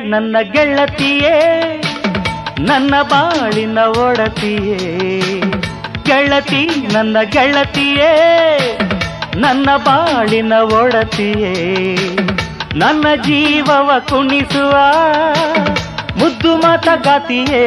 ನನ್ನ ಗೆಳತಿಯೇ ನನ್ನ ಬಾಳಿನ ಒಡತಿಯೇ ಗೆಳತಿ ನನ್ನ ಗೆಳತಿಯೇ ನನ್ನ ಬಾಳಿನ ಒಡತಿಯೇ ನನ್ನ ಜೀವವ ಕುಣಿಸುವ ಮುದ್ದು ಮಾತಗಾತಿಯೇ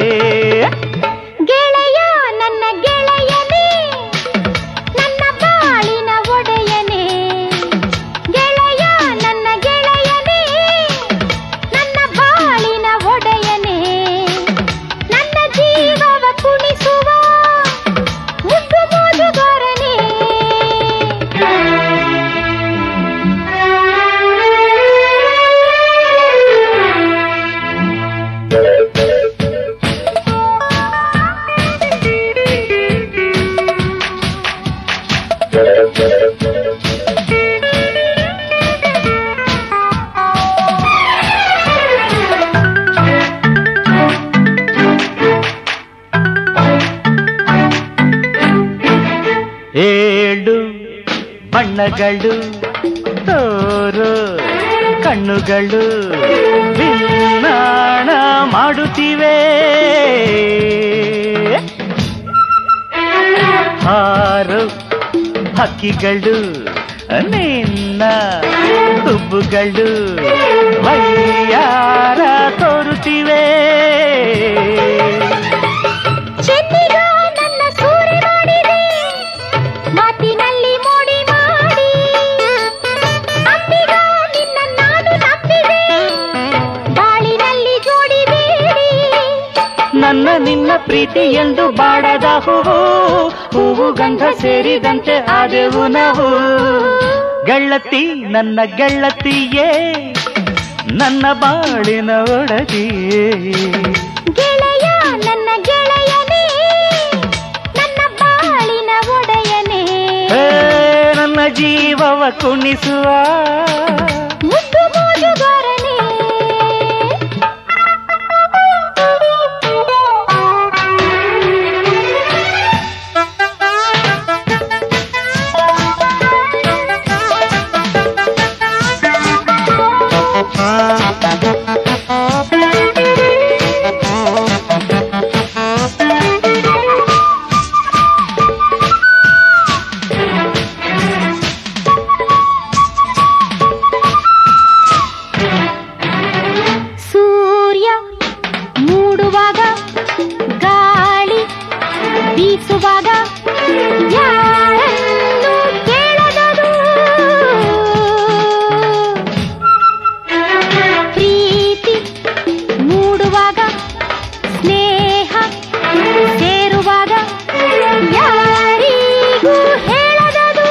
ಗೆಳೆಯ ನನ್ನ ಗೆಳೆಯನೇ ನನ್ನ ಬಾಳಿನ ಒಡೆಯನೇ ಗೆಳೆಯ ನನ್ನ ಗೆಳೆಯನೇ ನನ್ನ ಬಾಳಿನ ಒಡೆಯನೇ ನನ್ನ ಜೀವವ ಕುಣಿಸುವ ಮುದ್ದು ಮೋಜುಗಾರನೇ ಏಳು ಬಣ್ಣಗಳು ತೋರು ಕಣ್ಣುಗಳು ವಿನ್ನಾಣ ಮಾಡುತ್ತಿವೆ ಹಾರು ಹಕ್ಕಿಗಳು ನಿನ್ನ ಹುಬ್ಬುಗಳು ವಯ್ಯಾರ ತೋರುತ್ತಿವೆ ಚೆನ್ನಿಗ ನನ್ನ ಸೂರೆ ಮಾಡಿದೆ ಮಾತಿನಲ್ಲಿ ಮೋಡಿ ಮಾಡಿ ಅಂಬಿಗ ನಿನ್ನ ನಾನು ನಂಬಿದೆ ಬಾಳಿನಲ್ಲಿ ಜೋಡಿ ಬೇಡಿ ನನ್ನ ನಿನ್ನ ಪ್ರೀತಿ ಎಂದು ಬಾಡದ ಹೂವು ಹೂವು ಗಂಧ ಸೇರಿದಂತೆ ಆದೆವು ನಾವು ಗೆಳತಿ ನನ್ನ ಗೆಳತಿಯೇ ನನ್ನ ಬಾಳಿನ ಒಡತಿಯೇ ಗೆಳೆಯ ನನ್ನ ಗೆಳೆಯನೇ ನನ್ನ ಬಾಳಿನ ಒಡೆಯನೇ ಏ, ನನ್ನ ಜೀವವ ಕುಣಿಸುವ ಮುದ್ದು ಮೋಜುಗಾರನೇ ಸೂರ್ಯ ಮೂಡುವಾಗ ಗಾಳಿ ಬೀಸುವಾಗ ಯಾರನ್ನು ಕೇಳದದು ಪ್ರೀತಿ ಮೂಡುವಾಗ ಸ್ನೇಹ ಸೇರುವಾಗ ಯಾರಿಗೂ ಹೇಳದದು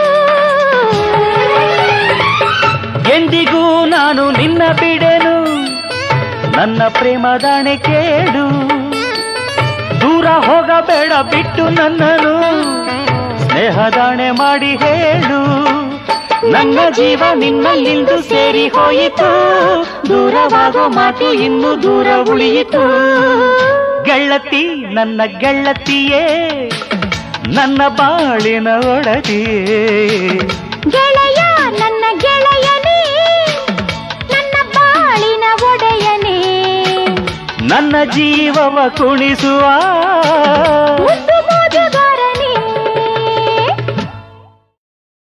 ಎಂದಿಗೂ ನಾನು ನಿನ್ನ ಬಿಡೆನು ನನ್ನ ಪ್ರೇಮದಾಣೆ ಕೇಳು ದೂರ ಹೋಗಬೇಡ ಬಿಟ್ಟು ನನ್ನನು ಸ್ನೇಹದಾಣೆ ಮಾಡಿ ಹೇಳು ನನ್ನ ಜೀವ ನಿನ್ನಲ್ಲಿಂದು ಸೇರಿ ಹೋಯಿತು ದೂರವಾಗೋ ಮಾತು ಇನ್ನು ದೂರ ಉಳಿಯಿತು ಗೆಳತಿ ನನ್ನ ಗೆಳತಿಯೇ ನನ್ನ ಬಾಳಿನ ಒಡತಿಯೇ ಗೆಳೆಯ ನನ್ನ ಗೆಳೆಯನೇ ನನ್ನ ಬಾಳಿನ ಒಡೆಯನೇ ನನ್ನ ಜೀವವ ಕುಣಿಸುವ ಮುದ್ದು